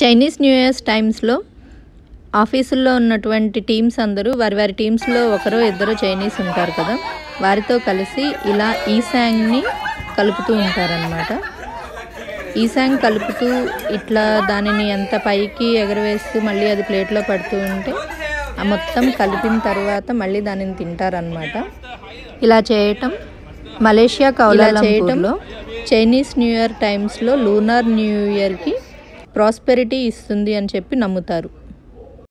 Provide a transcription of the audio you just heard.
Chinese new years టైమ్స్లో ఆఫీసుల్లో ఉన్నటువంటి టీమ్స్ అందరూ వారి వారి టీమ్స్లో ఒకరో ఇద్దరు చైనీస్ ఉంటారు కదా వారితో కలిసి ఇలా ఈశాంగ్ని కలుపుతూ ఉంటారనమాట ఈశాంగ్ కలుపుతూ ఇట్లా దానిని ఎంత పైకి ఎగరవేస్తూ మళ్ళీ అది ప్లేట్లో పడుతూ ఉంటే ఆ మొత్తం కలిపిన తర్వాత మళ్ళీ దానిని తింటారనమాట ఇలా చేయటం మలేషియా కౌలాలంపూర్లో చైనీస్ న్యూ ఇయర్ టైమ్స్లో లూనార్ న్యూ ఇయర్కి ప్రాస్పెరిటీ ఇస్తుంది అని చెప్పి నమ్ముతారు